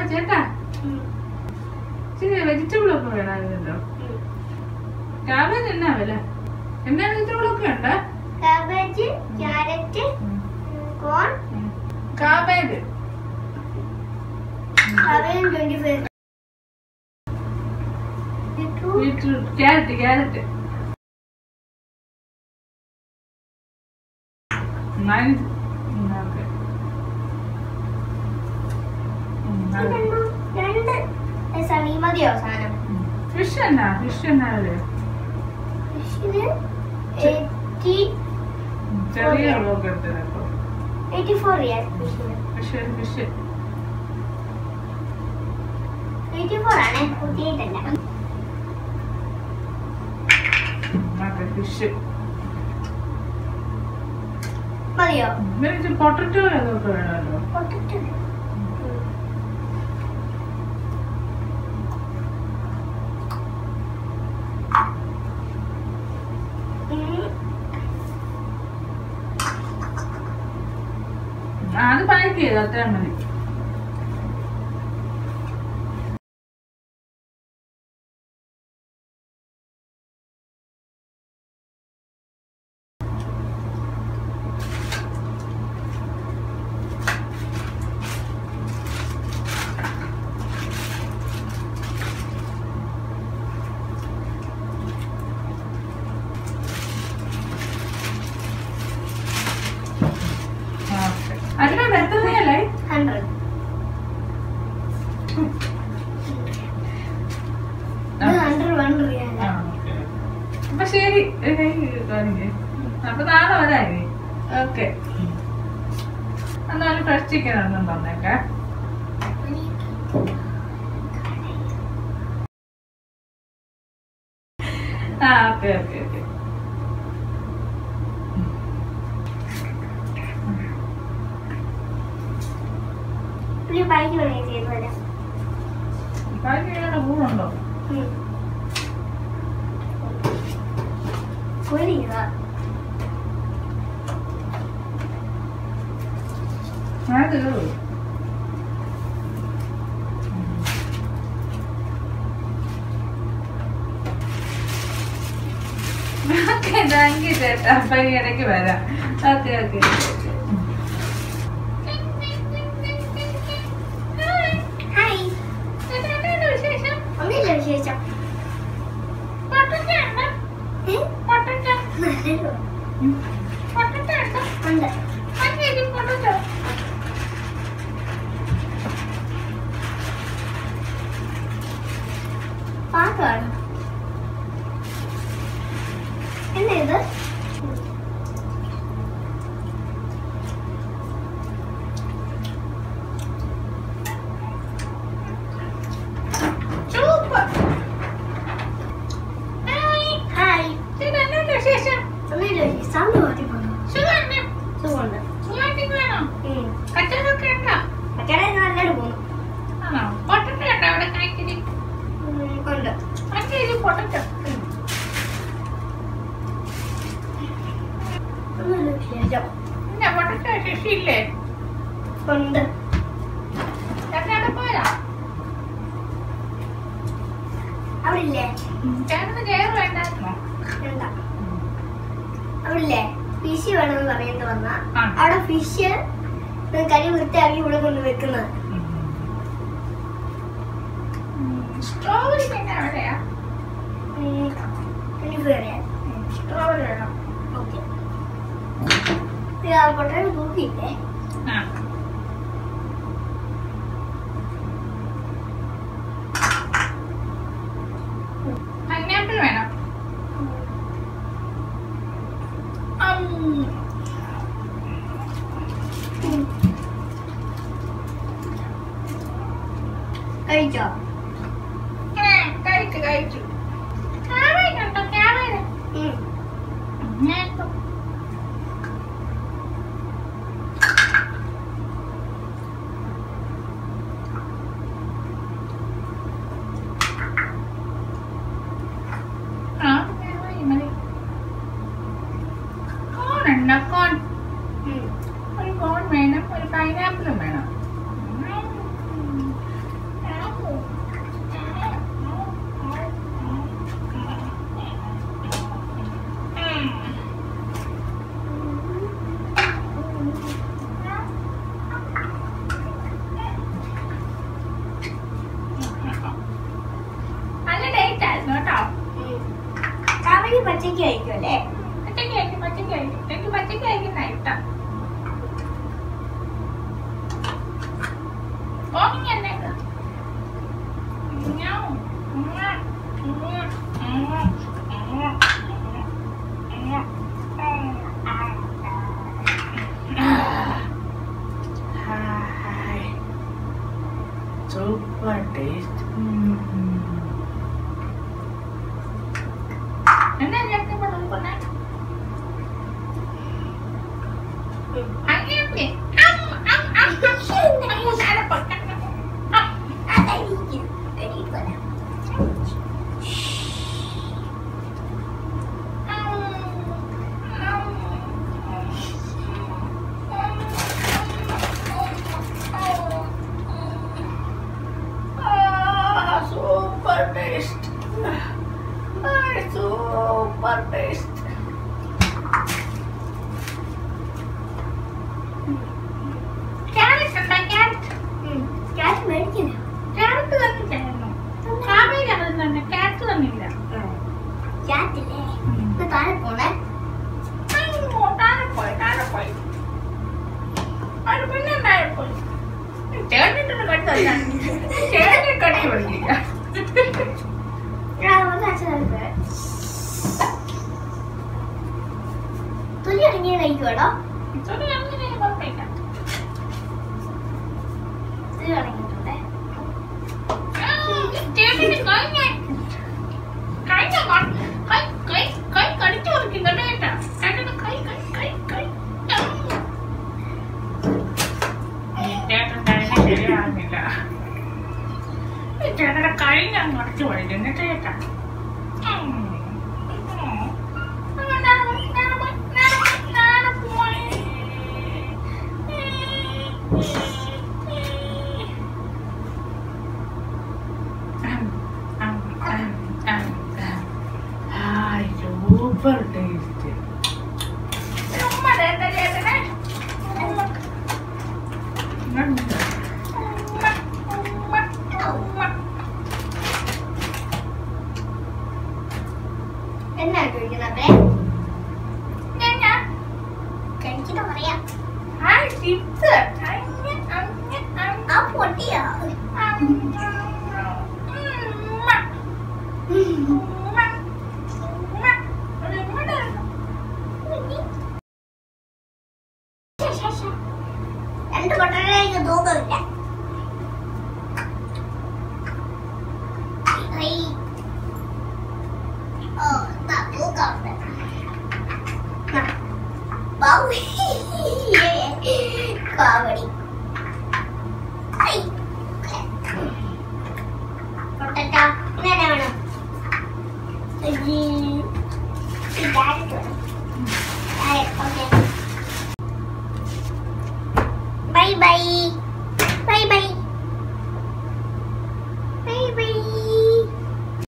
ചേട്ടാ ശരി വെജിറ്റബിൾ ഒക്കെ വേണമായിരുന്നല്ലോ ക്യാബേജ് എന്നാ വില എന്നാ വെജിറ്റബിൾ ഒക്കെ ഉണ്ട് കാബേജ് ക്യാരറ്റ് കോൺ കാബേജ് അവയും twenty five beetroot carrot carrot രണ്ട് സണി മതിയോ സാധനം ഫിഷ് എന്നാ ഫിഷ് എന്നാ വില ഫിഷിന് എയ്റ്റി ചെറിയ വ്ളോഗ് എടുത്തത് എയ്റ്റി ഫോർ റിയാൽ ഫിഷിന് ഫിഷ് ഫിഷ് എയ്റ്റി ഫോർ ആണ് കൂട്ടിയിട്ടല്ല അതെ ഫിഷ് മതിയോ ഇവർക്ക് പൊട്ടറ്റോ അതൊക്കെ വേണമല്ലോ പൊട്ടിട്ട് ആ, അത് പാക്ക് ചെയ്തു അത്രയും മതി അതിനെ വെറുതെ ഹൺഡ്രഡ് ഹൺഡ്രഡ് വൺ റിയാൽ അപ്പൊ ശരി ഒരു കൈ കാണിക്ക്. അപ്പൊ നാളെ വരായി ഓക്കെ എന്നാലും ഫ്രഷ് ചിക്കൻ ഒന്നും തന്നേക്കെ ആ ഓക്കെ ഓക്കെ ഓക്കെ പിന്നെ ബൈക്ക് വേണേ ചെയ്തു തരാം ബാക്കിയുടെ ഊണുണ്ടോ കുഴിയുക ഞാൻ തീർന്നു ഓക്കെ താങ്ക് യു ചേട്ടാ അപ്പൊ ഇനി ഇടയ്ക്ക് വരാം ഓക്കെ ഓക്കെ ഹായ് ഒന്നില്ല വിശേഷം ഏ? നല്ലൊരു ഉണ്ട് പാക്കാണ് എന്നാ ഇത് ഹായ് ഒന്നില്ല വിശേഷം സൗണ്ട് മാറ്റി പോകണം സുഖമുണ്ട് ഉം. കച്ചവടം നല്ലത് പോകുന്നു ഉം, ഉണ്ട് ഒന്നുമില്ല വിശേഷം ഉണ്ട് അവിടെ ഇല്ലേ എന്താ അവിടെ ഇല്ലേ ഫിഷ് വേണമെന്ന് പറഞ്ഞിട്ട് വന്ന ആ. അവിടെ ഫിഷ് കരി വൃത്തിയാക്കി ഇവിടെ കൊണ്ട് വെക്കുന്നത് സ്ട്രോബെറി പിന്നെ എവിടെയാ ട്വന്റി ഫോർ സ്ട്രോബെറി വേണം ഓക്കെ പൊട്ടൽ തൂക്കിയില്ലേ ആ പൈനാപ്പിൾ വേണം അം. കഴിച്ചോ ആ, കഴിച്ചു കഴിച്ചു ക്യാബേജ് ഉണ്ടോ ക്യാബേജ് ഉം. ഞാൻ ഇപ്പൊ- ആ, മതി, മതി. കോൺ ഉണ്ടോ കോൺ ഉം. ഒരു കോൺ വേണം ഒരു പൈനാപ്പിളും വേണം ഉം. പച്ചയ്ക്ക് കഴിക്കും അല്ലേ പച്ചക്ക് കഴിക്കും പച്ചക്ക് കഴിക്കും എനിക്ക് പച്ചക്ക് കഴിക്കുന്ന ഇഷ്ടം ഓമിങ് എന്നെ സൂപ്പർ ടേസ്റ്റ് എന്നാ ചേട്ടൻ ഇപ്പൊ നോക്കുന്നേ അങ്ങനെ അം അം അം അം അങ്ങ് താഴെ പോട്ടെ. അം. അതായിരിക്കും കഴിക്കുമല്ലോ super taste super taste carrot ഉണ്ടോ ക്യാരറ്റ് ക്യാഷ് മേടിക്കില്ല ക്യാരറ്റ് തന്നില്ലായിരുന്നു കാവേരി അത് തന്നെ ക്യാരറ്റ് തന്നില്ല ക്യാറ്റില്ലേ ഇപ്പൊ താഴെ പോണേ അയ്യോ, താഴെ പോയി താഴെ പോയി അത് പിന്നെ താഴെ പോയി ചേട്ടനിട്ടൊന്ന് കടി തരാൻ ചേട്ടനെ കടി പഠിക്കില്ല ഞാൻ ഒന്ന് അച്ഛനെ തുലി അടങ്ങിയ കഴിക്കുവാടോ ഇതൊരു അങ്ങനെ കുഴപ്പമില്ല തുലി അടങ്ങിയിട്ടുണ്ടേ ചേട്ടന് കൈ ഞാൻ കൈ ഞാൻ കാ- കൈ കൈ കൈ കടിച്ചു കൊടുക്കുന്നുണ്ട് കേട്ടാ ചേട്ടന് കൈ കൈ കൈ കൈ ചേട്ടൻ തന്നെ ശരിയാകുന്നില്ല ഈ ചേട്ടന്റെ കൈ ഞാൻ കടിച്ചു പഠിക്കുന്നു ചേട്ടാ ഉം. ഉം. ഞാൻ പോയി, ഞാൻ പോയി, ഞാൻ പോയി, ഞാൻ പോയി. സൂപ്പർ ടേസ്റ്റ് ഉമ്മ വേണ്ട ചേട്ടനെ. ഉമ്മ. ഉമ്മ, ഉമ്മ, ഉമ്മ. എന്നാ കഴിക്കുന്നത് ഞാൻ ഞാൻ കഴിക്കുന്ന പറയാം ആ ചിപ്സ് അങ്ങ് അങ്ങ് അങ്ങ് ആ പൊട്ടിയോ ഉമ്മ. ഉമ്മ. ഉമ്മ. ഒരു ഉമ്മ തരണം. രണ്ട് പൊട്ടലേക്ക് തൂക്കമില്ല ഐ. ഓ, ദാ തൂക്കമുണ്ട്. ആ. ബൗ. Kavadi I. പൊട്ടറ്റോ ഇങ്ങനെ വേണം ഈ ഈ carrot വേണം.